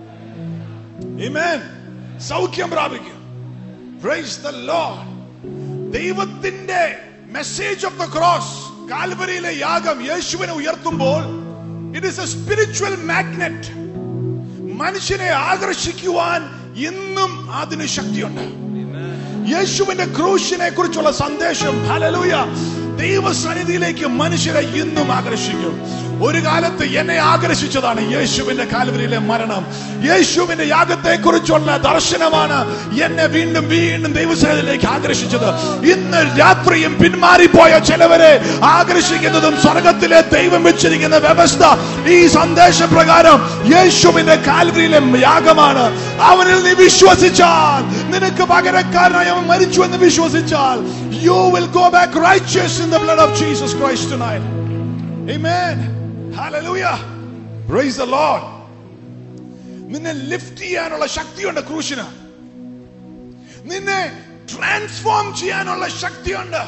Amen. സൗഖ്യം പ്രാപിക്കും Praise the Lord. ദൈവത്തിന്റെ മെസ്സേജ് ഓഫ് ദ ക്രോസ് കാൽവരിയിലെ യാഗം യേശുവിനെ ഉയർത്തുമ്പോൾ it is a spiritual magnet മനുഷ്യനെ ആകർഷിക്കുവാൻ ഇന്നും അതിന് ശക്തിയുണ്ട് യേശുവിന്റെ ക്രൂശിനെ കുറിച്ചുള്ള സന്ദേശം ഹലലൂയ ദൈവസന്നിധിയിലേക്ക് മനുഷ്യരെ ഇന്നും ആകർഷിക്കും ഒരു കാലത്ത് എന്നെ ആകർഷിച്ചതാണ് യേശുവിന്റെ കാൽവരിയിലെ മരണം യേശുവിന്റെ യാഗത്തെ കുറിച്ചുള്ള ദർശനമാണ് എന്നെ വീണ്ടും വീണ്ടും ദൈവസന്നിധിയിലേക്ക് ആകർഷിച്ചത് ഇന്ന് രാത്രിയും പിന്മാറിപ്പോയ ചിലവരെ ആകർഷിക്കുന്നതും സ്വർഗത്തിലെ ദൈവം വെച്ചിരിക്കുന്ന വ്യവസ്ഥ ഈ സന്ദേശപ്രകാരം യേശുവിന്റെ കാൽവരിയിലെ യാഗമാണ് അവനിൽ നീ വിശ്വസിച്ചാൽ നിനക്ക് പകരക്കാരനായി അവൻ മരിച്ചു എന്ന് വിശ്വസിച്ചാൽ you will go back riches in the blood of Jesus Christ tonight amen hallelujah praise the lord നിന്നെ ലിഫ്റ്റ് ചെയ്യാനുള്ള ശക്തിയുണ്ട് ക്രൂശിന് നിന്നെ ട്രാൻസ്ഫോം ചെയ്യാനുള്ള ശക്തിയുണ്ട്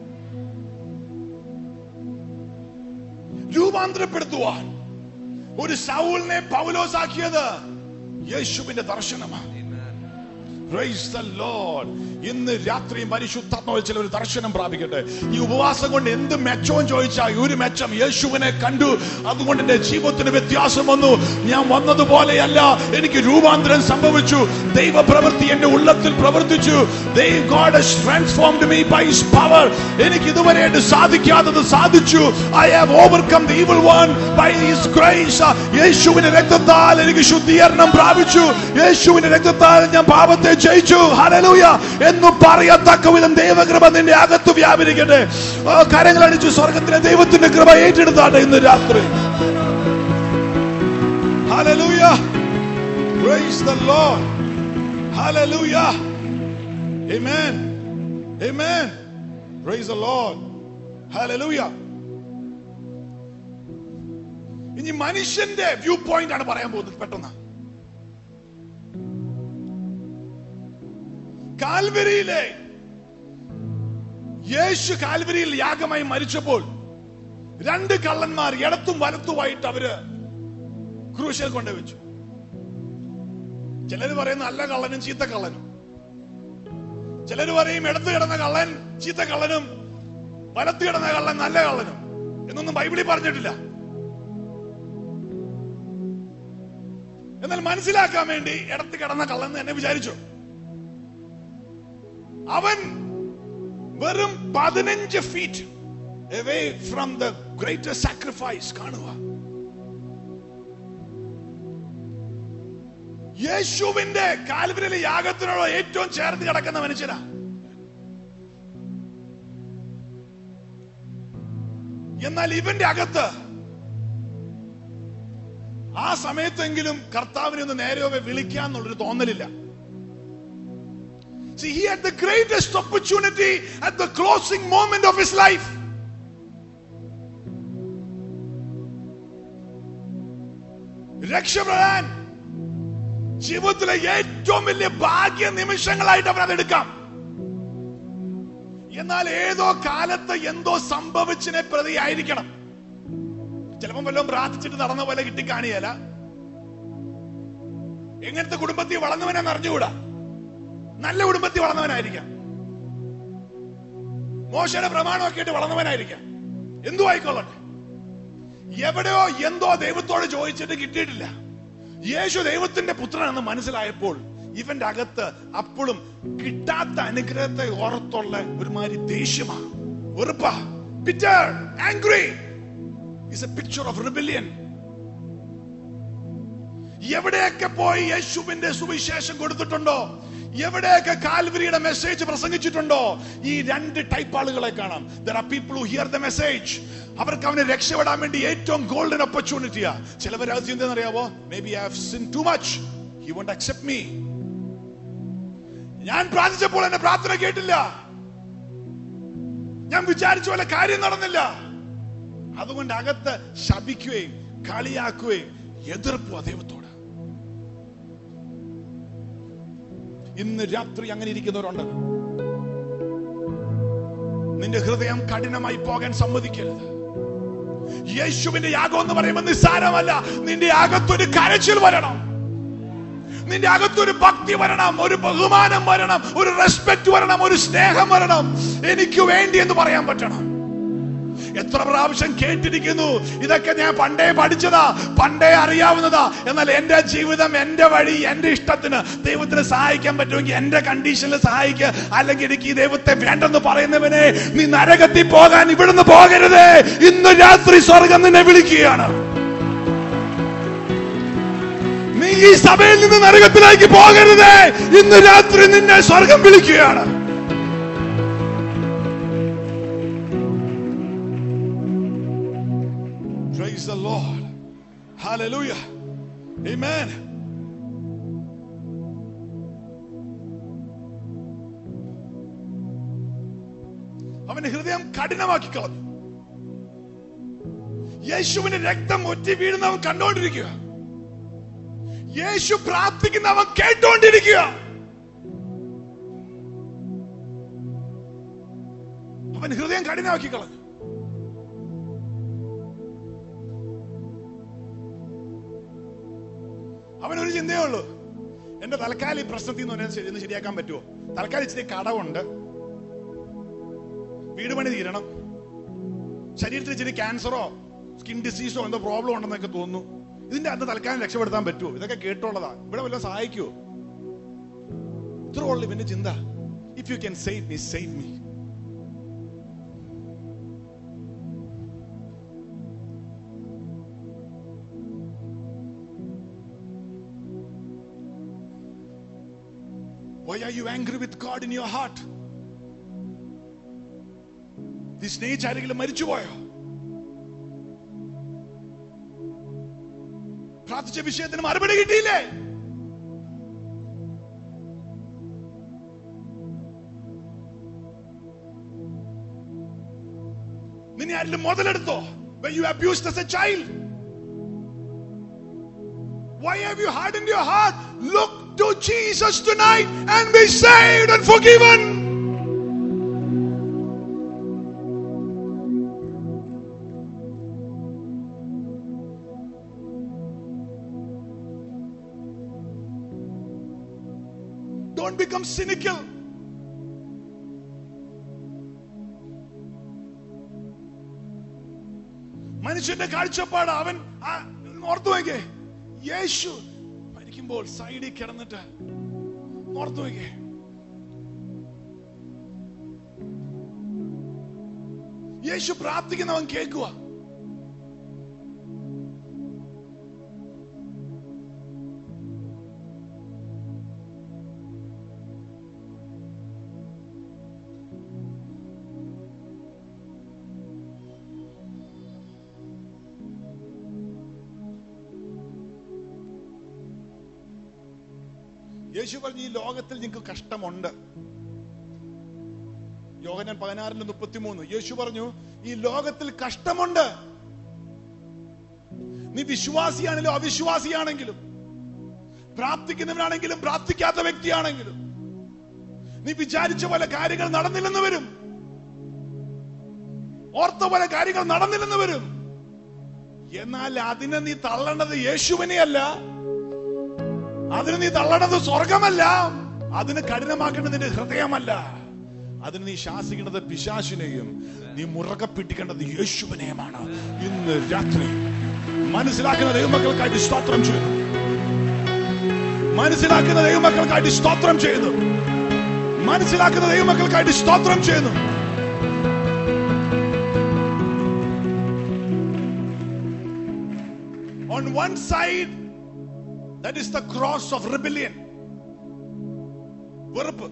രൂപാന്തരപ്പെടുത്തുവാൻ ഒരു സൗളിനെ പൗലോസാക്കിയത് യേശുവിന്റെ ദർശനമാണ് Praise the Lord. ഇന്ന് രാത്രിയും പരിശുദ്ധാത്മാവിൽ ചില ഒരു ദർശനം പ്രാപിക്കട്ടെ ഈ ഉപവാസം കൊണ്ട് എന്ത് മെച്ചവും ചോദിച്ചാൽ ഒരു മെച്ചം യേശുവിനെ കണ്ടു അതുകൊണ്ട് എന്റെ ജീവിതത്തിന് വ്യത്യാസം വന്നു ഞാൻ വന്നതുപോലെയല്ല എനിക്ക് രൂപാന്തരം സംഭവിച്ചു ദൈവ പ്രവൃത്തി എന്റെ ഉള്ളത്തിൽ പ്രവർത്തിച്ചു God transformed me by his power എനിക്ക് ഇതുവരെയായിട്ട് സാധിക്കാത്തത് സാധിച്ചു I have overcome the evil one by his grace യേശുവിന്റെ രക്തത്താൽ എനിക്ക് ശുദ്ധീകരണം പ്രാപിച്ചു യേശുവിന്റെ രക്തത്താൽ ഞാൻ പാപത്തെ ജയിച്ചു ഹല്ലേലൂയ എന്ന് പറയത്തക്ക വിധം ദൈവകൃപ നിന്റെ അകത്ത് വ്യാപരിക്കട്ടെ ഓ, കരങ്ങളടിച്ചു സ്വർഗത്തിലെ ദൈവത്തിന്റെ കൃപ ഏറ്റെടുത്താട്ടെ ഇന്ന് രാത്രി hallelujah Praise the Lord. Hallelujah. Amen. Amen. Praise the Lord. Hallelujah. ഇനി മനുഷ്യന്റെ വ്യൂ പോയിന്റ് ആണ് പറയാൻ പോകുന്നത് പെട്ടെന്ന് കാൽവരിയിലെ യേശു കാൽവരിയിൽ യാഗമായി മരിച്ചപ്പോൾ രണ്ട് കള്ളന്മാർ ഇടത്തും വലത്തുമായിട്ട് അവര് ക്രൂശിൽ കൊണ്ടുവച്ചു ചിലര് പറയും നല്ല കള്ളനും ചീത്ത കള്ളനും ചിലര് പറയും ഇടത്ത് കിടന്ന കള്ളൻ ചീത്ത കള്ളനും വലത്ത് കിടന്ന കള്ളൻ നല്ല കള്ളനും എന്നൊന്നും ബൈബിളിൽ പറഞ്ഞിട്ടില്ല എന്നാൽ മനസ്സിലാക്കാൻ വേണ്ടി ഇടത്ത് കിടന്ന കള്ളൻ എന്ന് എന്നെ വിചാരിച്ചു അവൻ വെറും പതിനഞ്ച് feet away from the greater sacrifice കാണുക യേശുവിന്റെ കാൽവരിലെ യാഗത്തിനോട് ഏറ്റവും ചേർന്ന് കിടക്കുന്ന മനുഷ്യനാ എന്നാൽ ഇവന്റെ അകത്ത് ആ സമയത്തെങ്കിലും കർത്താവിനെ ഒന്ന് നേരെ വിളിക്കാന്നുള്ളൊരു തോന്നലില്ല See, he had the greatest opportunity at the closing moment of his life. രക്ഷപ്പെടാൻ ജീവിതത്തിലെ ഏറ്റവും വലിയ ഭാഗ്യ നിമിഷങ്ങളായിട്ട് അവൻ അതെടുക്കാം എന്നാൽ ഏതോ കാലത്ത് എന്തോ സംഭവിച്ചിനെ പ്രതി ആയിരിക്കണം ചിലപ്പം വല്ലതും പ്രാർത്ഥിച്ചിട്ട് നടന്ന പോലെ കിട്ടിക്കാണിയല്ല എങ്ങനത്തെ കുടുംബത്തിൽ വളർന്നവനെന്ന് അറിഞ്ഞുകൂടാ നല്ല കുടുംബത്തിൽ വളർന്നവനായിരിക്കാം മോശയുടെ പ്രമാണമൊക്കെ ആയിട്ട് വളർന്നവനായിരിക്കാം എന്തോ ആയിക്കൊള്ളട്ടെ എവിടെയോ എന്തോ ദൈവത്തോട് ചോദിച്ചിട്ട് കിട്ടിയിട്ടില്ല യേശു ദൈവത്തിന്റെ പുത്രനാണെന്ന് മനസ്സിലായപ്പോൾ ഇവന്റെ അകത്ത് അപ്പോഴും കിട്ടാത്ത അനുഗ്രഹത്തെ ഓർത്തുള്ള ഒരുമാതിരി ദേഷ്യമാ വെറുപ്പാ bitter angry is a picture of rebellion എവിടെയൊക്കെ പോയി യേശുവിന്റെ സുവിശേഷം കൊടുത്തിട്ടുണ്ടോ എവിടെയൊക്കെ കാൽവരിയുടെ മെസ്സേജ് പ്രസംഗിച്ചിട്ടുണ്ടോ ഈ രണ്ട് ടൈപ്പ് ആളുകളെ കാണാം there are people who hear the message അവർക്ക് അവനെ രക്ഷപ്പെടാൻ വേണ്ടി ഏറ്റവും ഗോൾഡൻ ഓപ്പർച്യൂണിറ്റിയാ ചിലവർ അത് ചിന്തെന്നറിയാവോ maybe I have sin too much he won't accept me ഞാൻ പ്രാർത്ഥിച്ചപ്പോൾ എന്റെ പ്രാർത്ഥന കേട്ടില്ല ഞാൻ വിചാരിച്ച പോലെ കാര്യം നടന്നില്ല അതുകൊണ്ട് അകത്ത് ശപിക്കുകയും കളിയാക്കുകയും എതിർപ്പുക ദൈവത്തോട് ഇന്ന് രാത്രി അങ്ങനെ ഇരിക്കുന്നവരുണ്ട് നിന്റെ ഹൃദയം കഠിനമായി പോകാൻ സമ്മതിക്കരുത് യേശുവിന്റെ യാഗം എന്ന് പറയുമ്പോൾ നിസ്സാരമല്ല നിന്റെ അകത്തൊരു കരച്ചിൽ വരണം നിന്റെ അകത്തൊരു ഭക്തി വരണം ഒരു ബഹുമാനം വരണം ഒരു റെസ്പെക്ട് വരണം ഒരു സ്നേഹം വരണം എനിക്ക് വേണ്ടി എന്ന് പറയാൻ പറ്റണം എത്ര പ്രാവശ്യം കേട്ടിരിക്കുന്നു ഇതൊക്കെ ഞാൻ പണ്ടേ പഠിച്ചതാ പണ്ടേ അറിയാവുന്നതാ എന്നാൽ എന്റെ ജീവിതം എന്റെ വഴി എന്റെ ഇഷ്ടത്തിന് ദൈവത്തിന് സഹായിക്കാൻ പറ്റുമെങ്കിൽ എന്റെ കണ്ടീഷനിൽ സഹായിക്കുക അല്ലെങ്കിൽ എനിക്ക് ഈ ദൈവത്തെ വേണ്ടെന്ന് പറയുന്നവനെ നീ നരകത്തിൽ പോകാൻ ഇവിടുന്ന് പോകരുതേ ഇന്ന് രാത്രി സ്വർഗം നിന്നെ വിളിക്കുകയാണ് നീ ഈ സഭയിൽ നിന്ന് നരകത്തിലേക്ക് പോകരുതേ ഇന്ന് രാത്രി നിന്നെ സ്വർഗം വിളിക്കുകയാണ് Praise the Lord. Hallelujah. Amen. അവന്റെ ഹൃദയം കഠിനമാക്കി കളഞ്ഞു യേശുവിന്റെ രക്തം ഒറ്റി വീഴുന്ന അവൻ കണ്ടോണ്ടിരിക്കുക യേശു പ്രാർത്ഥിക്കുന്ന അവൻ കേട്ടോണ്ടിരിക്കുക അവൻ ഹൃദയം കഠിനമാക്കി കളഞ്ഞു അവനൊരു ചിന്തയേ ഉള്ളൂ എന്റെ തൽക്കാലം ഈ പ്രശ്നത്തിൽ നിന്ന് ഒന്ന് ശരി- ഒന്ന് ശരിയാക്കാൻ പറ്റുമോ തൽക്കാലം ഇച്ചിരി കടവുണ്ട് വീട് പണി തീരണം ശരീരത്തിൽ ഇച്ചിരി ക്യാൻസറോ സ്കിൻ ഡിസീസോ എന്തോ പ്രോബ്ലം ഉണ്ടെന്നൊക്കെ തോന്നുന്നു ഇതിന്റെ അകത്ത് തൽക്കാലം രക്ഷപ്പെടുത്താൻ പറ്റുമോ ഇതൊക്കെ കേട്ടുള്ളതാ ഇവിടെ വല്ല സഹായിക്കുമോ ഇത്ര ഉള്ളു ഇവന്റെ ചിന്ത if you can save me save me Why are you angry with God in your heart? നീ സ്നേഹിച്ച ആരെങ്കിലും മരിച്ചുപോയോ പ്രാർത്ഥിച്ച വിഷയത്തിന് മറുപടി കിട്ടിയില്ലേ നിന്നെ ആരെങ്കിലും മുതലെടുത്തോ when you abused as a child Why have you hardened your heart? Look to Jesus tonight and be saved and forgiven. Don't become cynical. മനുഷ്യന്റെ കാഴ്ചപ്പാട് അവൻ ആ, ഓർത്തു നോക്കേ യേശു മരിക്കുമ്പോൾ സൈഡിൽ കിടന്നിട്ട് ഓർത്തു നോക്കേ യേശു പ്രാർത്ഥിക്കുന്നവൻ കേൾക്കുക യേശു പറഞ്ഞു ഈ ലോകത്തിൽ നിങ്ങൾക്ക് കഷ്ടമുണ്ട് യോഹനൻ പതിനാറിന് മുപ്പത്തിമൂന്ന് യേശു പറഞ്ഞു ഈ ലോകത്തിൽ കഷ്ടമുണ്ട് നീ വിശ്വാസിയാണെങ്കിലും അവിശ്വാസിയാണെങ്കിലും പ്രാർത്ഥിക്കുന്നവനാണെങ്കിലും പ്രാർത്ഥിക്കാത്ത വ്യക്തിയാണെങ്കിലും നീ വിചാരിച്ച പോലെ കാര്യങ്ങൾ നടന്നില്ലെന്ന് വരും ഓർത്ത പോലെ കാര്യങ്ങൾ നടന്നില്ലെന്ന് വരും എന്നാൽ അതിനെ നീ തള്ളേണ്ടത് യേശുവിനെയല്ല അതിന് നീ തള്ളണത് സ്വർഗമല്ല അതിന് കഠിനമാക്കേണ്ടത് നിന്റെ ഹൃദയമല്ല അതിന് നീ ശാസിക്കേണ്ടത് പിശാശിനെയും നീ മുറകെ പിടിക്കേണ്ടത് യേശുവിനെയുമാണ് ഇന്ന് രാത്രി മനസ്സിലാക്കുന്ന ദൈവമക്കൾക്കായിട്ട് സ്തോത്രം ചെയ്യുന്നു മനസ്സിലാക്കുന്ന ദൈവമക്കൾക്കായിട്ട് സ്തോത്രം ചെയ്യുന്നു മനസ്സിലാക്കുന്ന ദൈവമക്കൾക്കായിട്ട് സ്തോത്രം ചെയ്യുന്നു On one side, that is the cross of rebellion. വെറുപ്പ്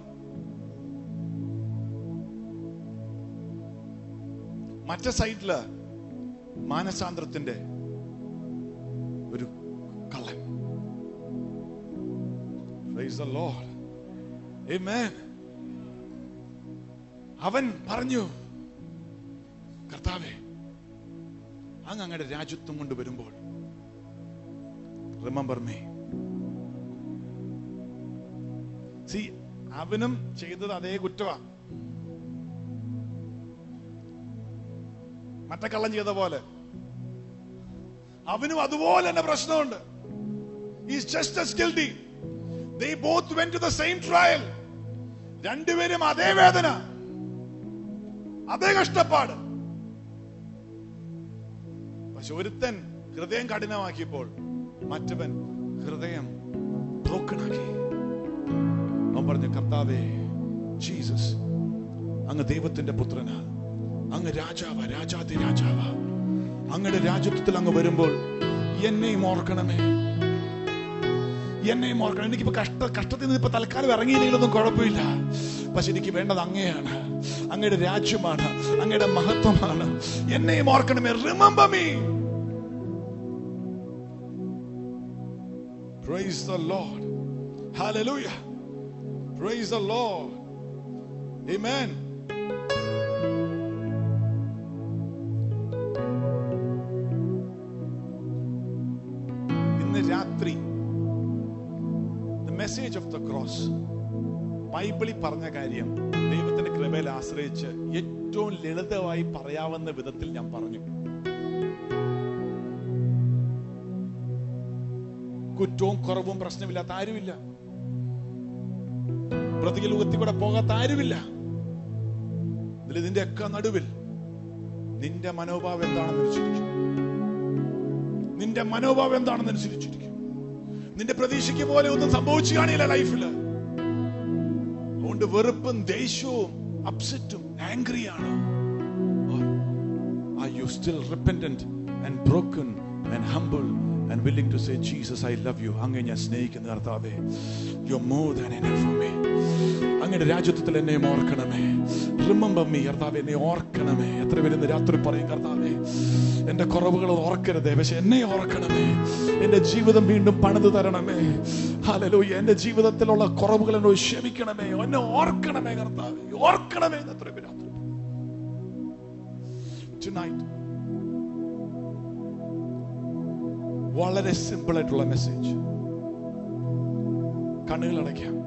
മറ്റേ സൈഡില് മാനസാന്തരത്തിന്റെ ഒരു കള്ളൻ Praise the Lord. Amen. അവൻ പറഞ്ഞു കർത്താവേ അങ്ങ് അങ്ങയുടെ രാജ്യത്വം കൊണ്ട് വരുമ്പോൾ റിമംബർ മീ സി അവനും ചെയ്തത് അതേ കുറ്റമാ മറ്റേ കള്ളൻ ചെയ്ത പോലെ അവനും അതുപോലെ തന്നെ പ്രശ്നമുണ്ട് is just as guilty they both went to the same trial രണ്ടുപേരും അതേ വേദന അതേ കഷ്ടപ്പാട് പക്ഷെ ഒരുത്തൻ ഹൃദയം കഠിനമാക്കിയപ്പോൾ മറ്റവൻ ഹൃദയം ബ്രോക്കണാക്കി അവൻ പറഞ്ഞു കർത്താവേ ജീസസ് അങ്ങ് ദൈവത്തിന്റെ പുത്രനാ അങ്ങ് രാജാവ രാജാതി രാജാവ അങ്ങയുടെ രാജ്യത്വത്തിൽ അങ്ങ് വരുമ്പോൾ എന്നെയും ഓർക്കണമേ എന്നെയും ഓർക്കണം എനിക്കിപ്പോ കഷ്ട കഷ്ടത്തിൽ നിന്ന് ഇപ്പൊ തൽക്കാലം ഇറങ്ങിയില്ലെങ്കിലൊന്നും കുഴപ്പമില്ല പക്ഷെ എനിക്ക് വേണ്ടത് അങ്ങയാണ് അങ്ങയുടെ രാജ്യമാണ് അങ്ങയുടെ മഹത്വമാണ് എന്നെയും ഓർക്കണമേ remember me Praise the Lord. Hallelujah. Praise the Lord. Amen. ഇന്ന് രാത്രി മെസ്സേജ് ഓഫ് ദ ക്രോസ് ബൈബിളിൽ പറഞ്ഞ കാര്യം ദൈവത്തിന്റെ കൃപയിൽ ആശ്രയിച്ച് ഏറ്റവും ലളിതമായി പറയാവുന്ന വിധത്തിൽ ഞാൻ പറഞ്ഞു കുറ്റവും കുറവും പ്രശ്നമില്ലാത്ത ആരുമില്ല പ്രതികലോകത്തിൽ കൂടെ പോകാത്ത ആരുമില്ല ഇതിൽ ഇതിന്റെ ഒക്കെ നടുവിൽ നിന്റെ മനോഭാവം എന്താണെന്ന് അനുസരിച്ചു നിന്റെ മനോഭാവം എന്താണെന്ന് അനുസരിച്ചിരിക്കും നിന്റെ പ്രതീക്ഷയ്ക്ക് പോലെ ഒന്നും സംഭവിച്ചു കാണില്ല ലൈഫിൽ അതുകൊണ്ട് വെറുപ്പും ദേഷ്യവും അപ്സെറ്റും ആംഗ്രിയാണ് Are you still repentant and broken and humble and willing to say, Jesus, I love you? അങ്ങ് ഞാൻ സ്നേഹിക്കുന്ന കർത്താവേ You're more than enough for me. അങ്ങയുടെ രാജ്യത്വത്തിൽ എന്നെ ഓർക്കണമേ റിമംബർ മീ കർത്താവേ എന്നെ ഓർക്കണമേ എത്ര പേര് ഇന്ന് രാത്രി പറയും കർത്താവേ എന്റെ കുറവുകൾ ഓർക്കരുതേ പക്ഷെ എന്നെ ഓർക്കണമേ എന്റെ ജീവിതം വീണ്ടും പണിത് തരണമേ ഹല്ലേലൂയ എന്റെ ജീവിതത്തിലുള്ള കുറവുകൾ എന്നോട് ക്ഷമിക്കണമേ എന്നെ ഓർക്കണമേ കർത്താവേ ഓർക്കണമേ എന്ന് എത്ര പേര് രാത്രി tonight വളരെ സിമ്പിൾ ആയിട്ടുള്ള മെസ്സേജ് കണ്ണുകൾ അടയ്ക്കാം